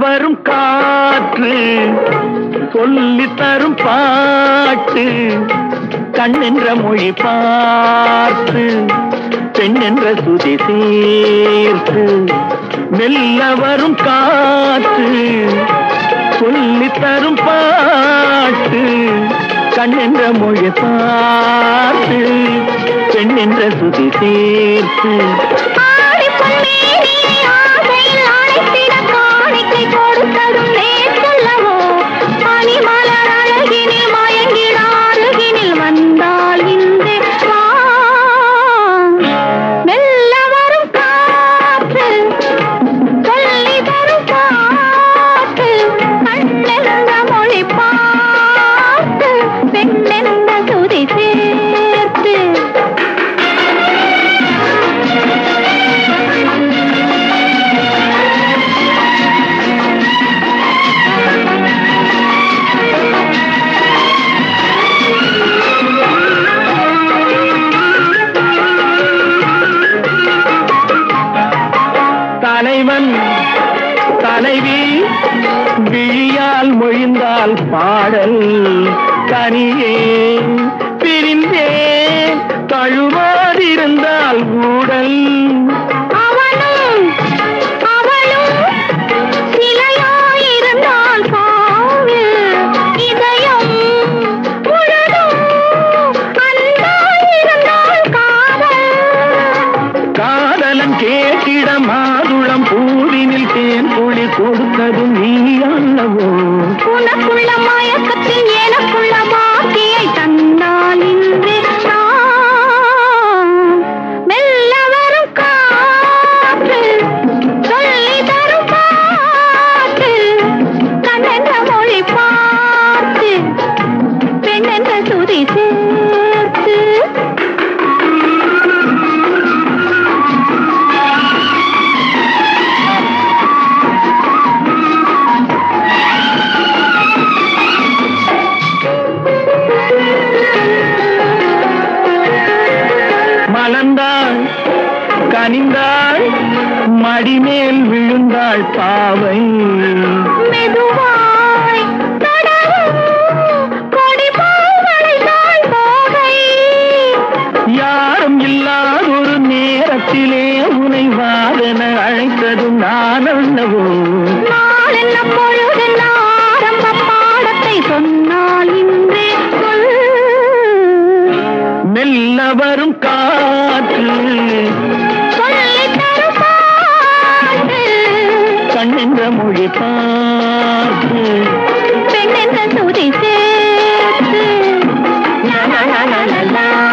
வரும் காற்று சொல்லி தரும் பாட்டு கண்ணென்ற மொழி பார்த்து பெண்ணென்ற சுதி சேர்த்து மெல்ல வரும் காற்று சொல்லி தரும் பாட்டு கண்ணென்ற மொழி பார்த்து பெண்ணென்ற சுதி சேர்த்து ஆடி பொன்மேனியை ஆசையில் அழைத்திட காணிக்கை கொடுத்ததும் நேற்றல்லவோ பனிமலர் அழகினில் மயங்கிட அருகினில் வந்தால் இன்று வா. மெல்ல வரும் காற்று சொல்லி தரும் பாட்டு கண்ணென்ற மொழி பார்த்து பெண்ணென்ற சுதி சேர்த்து தலைவன் தலைவி விழியால் மொழிந்தால் பாடல் தனியே பிரிந்தே தழுவாதிருந்தால் ஊடல் அவனும் அவளும் சிலையாயிருந்தால் பாவு இதயம் முழுதும் அன்பாயிருந்தால் காதல் காதலன் கேட்டிட மாதுளம் பூவினில் தேன் குழி கொடுத்ததும் நீ அல்லவோ உனக்குள்ள மயக்கத்தில் எனக்குள்ள பாக்கியை தந்தால் இன்று நான் மெல்ல வரும் காற்று சொல்லி தரும் பாட்டு கண்ணென்ற மொழி பார்த்து பெண்ணென்ற சுதி சேர்த்து மலர்ந்தாள் கனிந்தாள் மடிமேல் விழுந்தாள் பாவை மெதுவாய் நடவும் கொடி போல் வளைந்தாள் போகை யாரும் இல்லாதொரு நேரத்திலே உனை வாதன அழைத்ததும் நான் அல்லவோ நாள் என்ன பொழுதென்ன ஆரம்ப பாடத்தை சொன்னால் இன்றே சொல் மெல்ல வரும் காற்று சொல்லித் தரும் பாட்டு கண்ணென்ற மொழி பார்த்து பெண்ணென்ற சுதி சேர்த்து லா, லா, லா, லா, லா, லா.